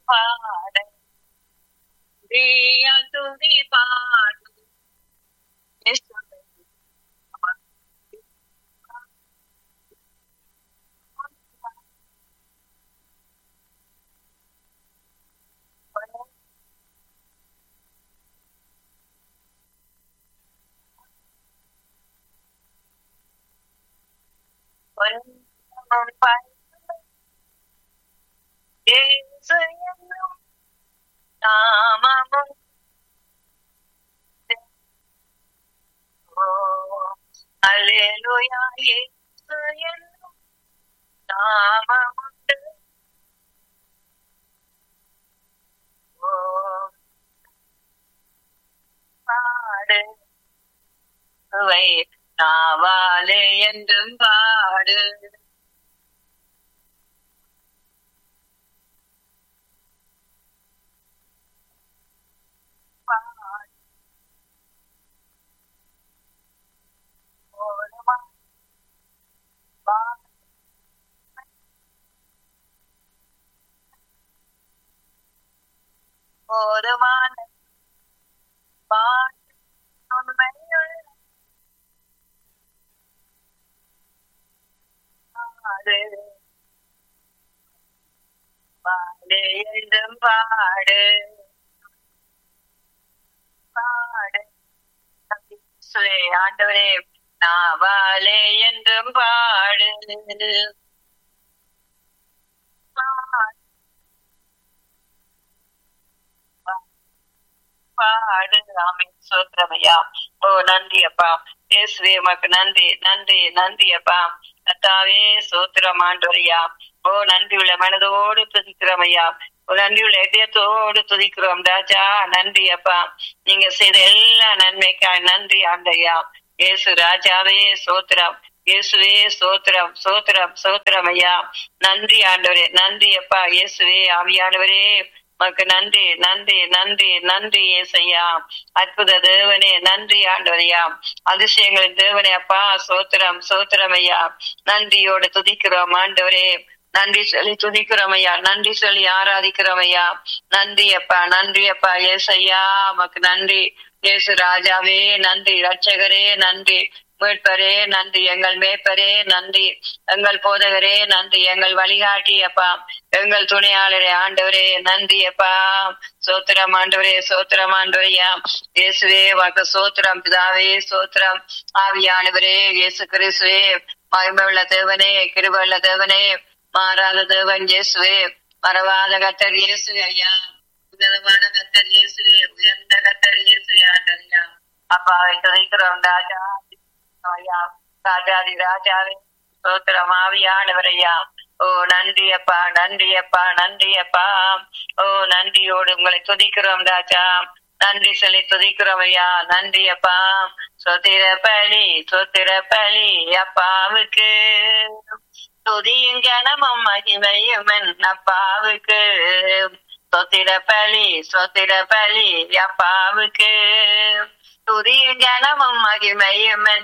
பாட தேயா துதி பாடு இயேசுவே. பொன்னம் பைந்தல் இயேசு என்னும் நாமமும் ஓ, அல்லேலூயா இயேசு என்னும் நாமமுண்டு ஓ, பாடு வை நாவாலே என்றும் பாடு பாடு. ஓடுமா, பாடு. போதுமான பாடு உண்மையுள்ள பாடு பாடு என்றும் பாடு பாடு இயேசுவே, ஆண்டவரே நாவாலே என்றும் பாடு பாடு பாடு ஆமென் சோத்திரமையா ஓ நன்றி அப்பா இயேசுவே உமக்கு நன்றி நன்றி நன்றி அப்பா கத்தாவே சோத்திரம் ஆண்டவரையா ஓ நன்றி உள்ள மனதோடு துதிக்கிறோமையா ஓ நன்றி உள்ள இதயத்தோடு துதிக்கிறோம் ராஜா நன்றி அப்பா நீங்க செய்த எல்லா நன்மைக்காய் நன்றி ஆண்டையா இயேசு ராஜாவே சோத்திரம் இயேசுவே சோத்திரம் சோத்திரம் சோத்திரம் ஐயா நன்றி ஆண்டவரே நன்றி அப்பா இயேசுவே ஆவியானவரே உமக்கு நன்றி நன்றி நன்றி நன்றி ஏசையா அற்புத தேவனே நன்றி ஆண்டவரையா அதிசயங்களின் தேவனே அப்பா சோத்திரம் சோத்திரம் ஐயா நன்றியோடு துதிக்கிறோம் ஆண்டவரே நன்றி சொல்லி துதிக்கிறோம் ஐயா நன்றி சொல்லி ஆராதிக்கிறோம் ஐயா நன்றி அப்பா நன்றி அப்பா ஏசையா உமக்கு நன்றி இயேசு ராஜாவே நன்றி ரட்சகரே நன்றி மீட்பரே நன்றி எங்கள் மேய்ப்பரே நன்றி எங்கள் போதகரே நன்றி எங்கள் வழிகாட்டி அப்பா எங்கள் துணையாளரே ஆண்டவரே நன்றி அப்பா சோத்திரம் ஆண்டவரே சோத்திரம் ஆண்டவரையா இயேசுவே வாக்கு சோத்திரம் பிதாவே சோத்திரம் ஆவியானவரே இயேசு கிறிஸ்துவே மகிமையுள்ள தேவனே கிருபுள்ள தேவனே மாறாத தேவன் இயேசுவே மறவாத கத்தர் இயேசு ஐயா உன்னதமான கத்தர் இயேசுவே உயர்ந்த கத்தர் இயேசுவே ஆண்டவரையா அப்பாவை துதைக்கிறோம் ராஜா ஐயா ராஜாதி ராஜாவே சோத்திரம் ஆவியானவரையா ஓ நன்றி அப்பா நன்றி அப்பா நன்றி அப்பா ஓ நன்றியோடு உங்களை துதிக்கிறோம் ராஜா நன்றி சொல்லி துதிக்கிறோம் ஐயா நன்றி அப்பா சொத்திர பலி சொத்திர பலி அப்பாவுக்கு துதியும் கனமும் மகிமையும் என் அப்பாவுக்கு சொத்திர பலி சொத்திர பலி அப்பாவுக்கு துதியும் கனமும் மகிமையும் என்